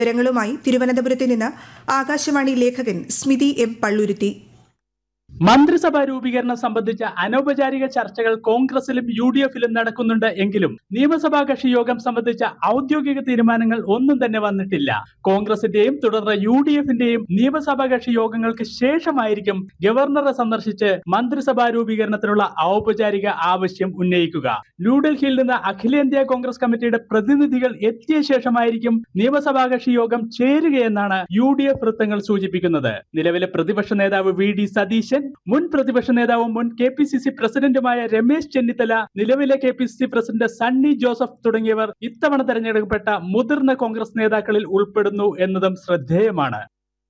വിവരങ്ങളുമായി തിരുവനന്തപുരത്ത് നിന്ന് ആകാശവാണി ലേഖകൻ സ്മിതി എം പള്ളുരുത്തി മന്ത്രിസഭാ രൂപീകരണം സംബന്ധിച്ച അനൗപചാരിക ചർച്ചകൾ കോൺഗ്രസിലും യു ഡി എഫിലും നടക്കുന്നുണ്ട് എങ്കിലും നിയമസഭാ കക്ഷി യോഗം സംബന്ധിച്ച ഔദ്യോഗിക തീരുമാനങ്ങൾ ഒന്നും തന്നെ വന്നിട്ടില്ല കോൺഗ്രസിന്റെയും തുടർന്ന് യു ഡി എഫിന്റെയും നിയമസഭാ കക്ഷി യോഗങ്ങൾക്ക് ശേഷമായിരിക്കും ഗവർണറെ സന്ദർശിച്ച് മന്ത്രിസഭാ രൂപീകരണത്തിനുള്ള ഔപചാരിക ആവശ്യം ഉന്നയിക്കുക ന്യൂഡൽഹിയിൽ നിന്ന് അഖിലേന്ത്യാ കോൺഗ്രസ് കമ്മിറ്റിയുടെ പ്രതിനിധികൾ എത്തിയ ശേഷമായിരിക്കും നിയമസഭാ കക്ഷി യോഗം ചേരുകയെന്നാണ് യു ഡി എഫ് വൃത്തങ്ങൾ സൂചിപ്പിക്കുന്നത് നിലവിലെ പ്രതിപക്ഷ നേതാവ് വി ഡി സതീശൻ മുൻ പ്രതിപക്ഷ നേതാവും മുൻ കെ പി സി സി പ്രസിഡന്റുമായ രമേശ് ചെന്നിത്തല നിലവിലെ K P C C president Sunny Joseph തുടങ്ങിയവർ ഇത്തവണ തെരഞ്ഞെടുക്കപ്പെട്ട മുതിർന്ന കോൺഗ്രസ് നേതാക്കളിൽ ഉൾപ്പെടുന്നു എന്നതും ശ്രദ്ധേയമാണ്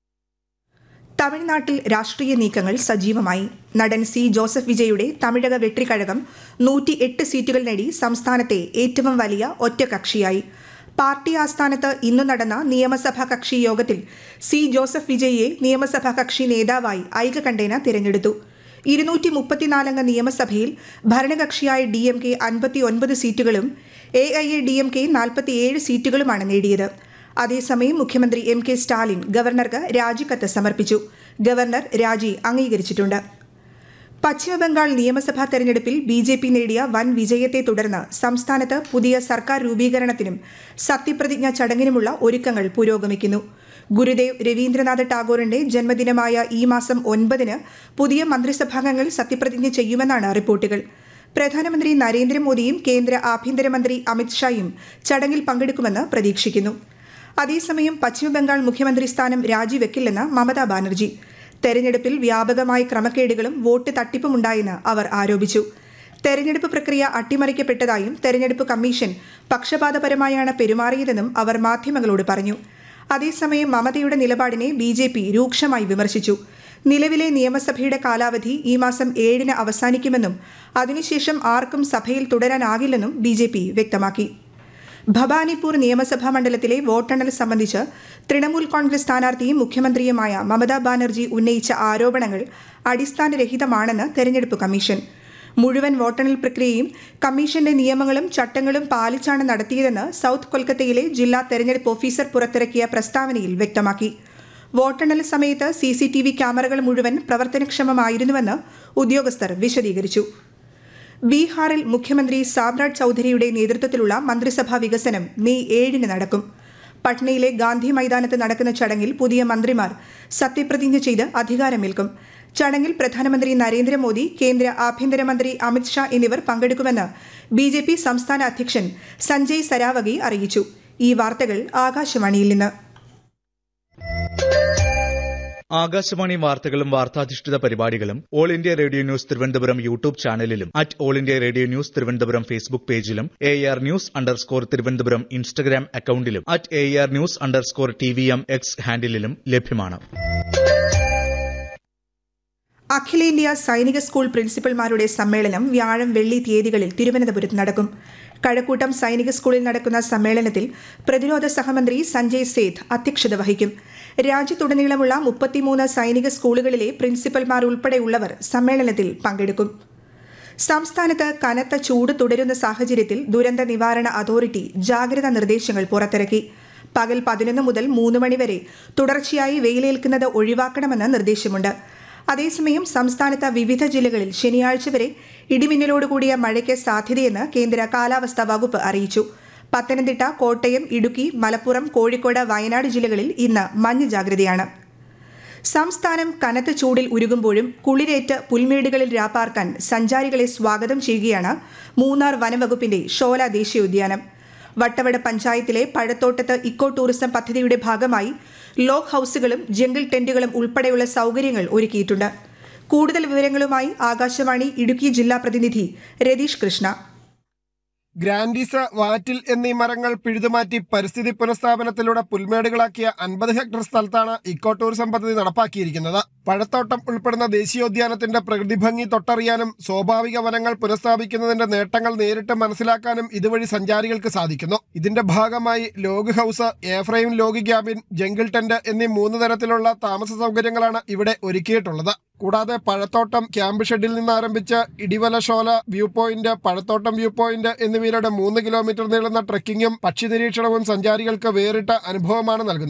തമിഴ്നാട്ടിൽ രാഷ്ട്രീയ നീക്കങ്ങൾ സജീവമായി നടൻ സി ജോസഫ് വിജയുടെ തമിഴക വെട്രിക്കഴകം നൂറ്റി എട്ട് സീറ്റുകൾ നേടി സംസ്ഥാനത്തെ ഏറ്റവും വലിയ ഒറ്റകക്ഷിയായി പാർട്ടി ആസ്ഥാനത്ത് ഇന്നു നടന്ന നിയമസഭാ കക്ഷി യോഗത്തിൽ സി ജോസഫ് വിജയിയെ നിയമസഭാ കക്ഷി നേതാവായി ഐകകണ്ഠേന തിരഞ്ഞെടുത്തു ഇരുന്നൂറ്റി മുപ്പത്തിനാലംഗ നിയമസഭയിൽ ഭരണകക്ഷിയായ ഡി എം കെ അൻപത്തി ഒൻപത് സീറ്റുകളും A I A D M K നാൽപ്പത്തിയേഴ് സീറ്റുകളുമാണ് നേടിയത് അതേസമയം മുഖ്യമന്ത്രി എം കെ സ്റ്റാലിൻ ഗവർണർക്ക് രാജിക്കത്ത് സമർപ്പിച്ചു ഗവർണർ രാജി അംഗീകരിച്ചിട്ടുണ്ട് പശ്ചിമബംഗാൾ നിയമസഭാ തെരഞ്ഞെടുപ്പിൽ ബി ജെ പി നേടിയ വൻ വിജയത്തെ തുടർന്ന് സംസ്ഥാനത്ത് പുതിയ സർക്കാർ രൂപീകരണത്തിനും സത്യപ്രതിജ്ഞ ചടങ്ങിനുമുള്ള ഒരുക്കങ്ങൾ പുരോഗമിക്കുന്നു ഗുരുദേവ് രവീന്ദ്രനാഥ് ടാഗോറിന്റെ ജന്മദിനമായ ഈ മാസം ഒൻപതിന് പുതിയ മന്ത്രിസഭാംഗങ്ങൾ സത്യപ്രതിജ്ഞ ചെയ്യുമെന്നാണ് റിപ്പോർട്ടുകൾ പ്രധാനമന്ത്രി നരേന്ദ്രമോദിയും കേന്ദ്ര ആഭ്യന്തരമന്ത്രി അമിത്ഷായും ചടങ്ങിൽ പങ്കെടുക്കുമെന്ന് പ്രതീക്ഷിക്കുന്നു അതേസമയം പശ്ചിമബംഗാൾ മുഖ്യമന്ത്രി സ്ഥാനം രാജിവെക്കില്ലെന്ന് മമതാ ബാനർജി തെരഞ്ഞെടുപ്പിൽ വ്യാപകമായ ക്രമക്കേടുകളും വോട്ട് തട്ടിപ്പുമുണ്ടായെന്ന് അവർ ആരോപിച്ചു തെരഞ്ഞെടുപ്പ് പ്രക്രിയ അട്ടിമറിക്കപ്പെട്ടതായും തെരഞ്ഞെടുപ്പ് കമ്മീഷൻ പക്ഷപാതപരമായാണ് പെരുമാറിയതെന്നും അവർ മാധ്യമങ്ങളോട് പറഞ്ഞു അതേസമയം മമതയുടെ നിലപാടിനെ ബി ജെ പി രൂക്ഷമായി വിമർശിച്ചു നിലവിലെ നിയമസഭയുടെ കാലാവധി ഈ മാസം ഏഴിന് അവസാനിക്കുമെന്നും അതിനുശേഷം ആർക്കും സഭയിൽ തുടരാനാകില്ലെന്നും ബി ജെ പി വ്യക്തമാക്കി ഭവാനിപൂർ നിയമസഭാ മണ്ഡലത്തിലെ വോട്ടെണ്ണൽ സംബന്ധിച്ച് തൃണമൂൽ കോൺഗ്രസ് സ്ഥാനാർത്ഥിയും മുഖ്യമന്ത്രിയുമായ മമതാ ബാനർജി ഉന്നയിച്ച ആരോപണങ്ങൾ അടിസ്ഥാനരഹിതമാണെന്ന് തെരഞ്ഞെടുപ്പ് കമ്മീഷൻ മുഴുവൻ വോട്ടെണ്ണൽ പ്രക്രിയയും കമ്മീഷന്റെ നിയമങ്ങളും ചട്ടങ്ങളും പാലിച്ചാണ് നടത്തിയതെന്ന് സൌത്ത് കൊൽക്കത്തയിലെ ജില്ലാ തെരഞ്ഞെടുപ്പ് ഓഫീസർ പുറത്തിറക്കിയ പ്രസ്താവനയിൽ വ്യക്തമാക്കി വോട്ടെണ്ണൽ സമയത്ത് സി സി ടി വി ക്യാമറകൾ മുഴുവൻ പ്രവർത്തനക്ഷമമായിരുന്നുവെന്ന് ഉദ്യോഗസ്ഥർ വിശദീകരിച്ചു ബീഹാറിൽ മുഖ്യമന്ത്രി സാമ്രാജ് ചൌധരിയുടെ നേതൃത്വത്തിലുള്ള മന്ത്രിസഭാ വികസനം മെയ് ഏഴിന് നടക്കും പട്നയിലെ ഗാന്ധി മൈതാനത്ത് നടക്കുന്ന ചടങ്ങിൽ പുതിയ മന്ത്രിമാർ സത്യപ്രതിജ്ഞ ചെയ്ത് അധികാരമേൽക്കും ചടങ്ങിൽ പ്രധാനമന്ത്രി നരേന്ദ്രമോദി കേന്ദ്ര ആഭ്യന്തരമന്ത്രി അമിത്ഷാ എന്നിവർ പങ്കെടുക്കുമെന്ന് ബി ജെ പി സംസ്ഥാന അധ്യക്ഷൻ സഞ്ജയ് സരാവഗി അറിയിച്ചു ഈ വാർത്തകൾ ആകാശവാണിയിൽ നിന്ന് ആകാശവാണി വാർത്തകളും വാർത്താധിഷ്ഠിത പരിപാടികളും all India radio news Thiruvananthapuram YouTube ചാനലിലും at all India radio news Thiruvananthapuram Facebook പേജിലും A R news underscore Thiruvananthapuram Instagram അക്കൌണ്ടിലും at A R news underscore T V M X ഹാൻഡിലും ലഭ്യമാണ് അഖിലേന്ത്യാ സൈനിക സ്കൂൾ പ്രിൻസിപ്പൽമാരുടെ സമ്മേളനം വ്യാഴം വെള്ളി തീയതികളിൽ തിരുവനന്തപുരത്ത് നടക്കും കഴക്കൂട്ടം സൈനിക സ്കൂളിൽ നടക്കുന്ന സമ്മേളനത്തിൽ പ്രതിരോധ സഹമന്ത്രി സഞ്ജയ് സേത്ത് അധ്യക്ഷത വഹിക്കും രാജ്യത്തുടനീളമുള്ള മുപ്പത്തിമൂന്ന് സൈനിക സ്കൂളുകളിലെ പ്രിൻസിപ്പൽമാർ ഉൾപ്പെടെയുള്ളവർ സമ്മേളനത്തിൽ പങ്കെടുക്കും സംസ്ഥാനത്ത് കനത്ത ചൂട് തുടരുന്ന സാഹചര്യത്തിൽ ദുരന്ത നിവാരണ അതോറിറ്റി ജാഗ്രതാ നിർദ്ദേശങ്ങൾ പുറത്തിറക്കി പകൽ പതിനൊന്ന് മുതൽ മൂന്ന് മണിവരെ തുടർച്ചയായി വെയിലേൽക്കുന്നത് ഒഴിവാക്കണമെന്ന് നിർദ്ദേശമുണ്ട് അതേസമയം സംസ്ഥാനത്ത് വിവിധ ജില്ലകളിൽ ശനിയാഴ്ച വരെ ഇടിമിന്നലോടുകൂടിയ മഴയ്ക്ക് സാധ്യതയെന്ന് കേന്ദ്ര കാലാവസ്ഥാ വകുപ്പ് അറിയിച്ചു പത്തനംതിട്ട കോട്ടയം ഇടുക്കി മലപ്പുറം കോഴിക്കോട് വയനാട് ജില്ലകളിൽ ഇന്ന് മഞ്ഞ ജാഗ്രതയാണ് സംസ്ഥാനം കനത്ത ചൂടിൽ ഉരുകുമ്പോഴും കുളിരേറ്റ് പുൽമേടുകളിൽ രാപ്പാർക്കാൻ സഞ്ചാരികളെ സ്വാഗതം ചെയ്യുകയാണ് മൂന്നാർ വനംവകുപ്പിന്റെ ഷോല ദേശീയോദ്യാനം വട്ടവട പഞ്ചായത്തിലെ പഴത്തോട്ടത്ത് ഇക്കോ ടൂറിസം പദ്ധതിയുടെ ഭാഗമായി ലോക്ക് ഹൌസുകളും ജംഗിൾ ടെന്റുകളും ഉൾപ്പെടെയുള്ള സൗകര്യങ്ങൾ ഒരുക്കിയിട്ടുണ്ട് കൂടുതൽ വിവരങ്ങളുമായി ആകാശവാണി ഇടുക്കി ജില്ലാ പ്രതിനിധി രതീഷ് കൃഷ്ണ ഗ്രാൻഡീസ് വാറ്റിൽ എന്നീ മരങ്ങൾ പിഴുതുമാറ്റി പരിസ്ഥിതി പുനഃസ്ഥാപനത്തിലൂടെ പുൽമേടുകളാക്കിയ അൻപത് ഹെക്ടർ സ്ഥലത്താണ് ഇക്കോ ടൂറിസം പദ്ധതി നടപ്പാക്കിയിരിക്കുന്നത് പഴത്തോട്ടം ഉൾപ്പെടുന്ന ദേശീയോദ്യാനത്തിന്റെ പ്രകൃതി ഭംഗി തൊട്ടറിയാനും സ്വാഭാവിക വനങ്ങൾ പുനഃസ്ഥാപിക്കുന്നതിന്റെ നേട്ടങ്ങൾ നേരിട്ട് മനസ്സിലാക്കാനും ഇതുവഴി സഞ്ചാരികൾക്ക് സാധിക്കുന്നു ഇതിന്റെ ഭാഗമായി ലോഗ് ഹൌസ് എഫ്രൈം ലോഗ് ക്യാബിൻ ജംഗിൾ ടെന്റ് എന്നീ മൂന്ന് തരത്തിലുള്ള താമസ സൗകര്യങ്ങളാണ് ഇവിടെ ഒരുക്കിയിട്ടുള്ളത് കൂടാതെ പഴത്തോട്ടം ക്യാമ്പ് ഷെഡിൽ നിന്ന് ആരംഭിച്ച് ഇടിവലശോല വ്യൂ പോയിന്റ് പഴത്തോട്ടം വ്യൂ പോയിന്റ് എന്നിവയുടെ മൂന്ന് കിലോമീറ്റർ നീളുന്ന ട്രെക്കിങ്ങും പക്ഷി നിരീക്ഷണവും സഞ്ചാരികൾക്ക് വേറിട്ട അനുഭവമാണ് നൽകുന്നത്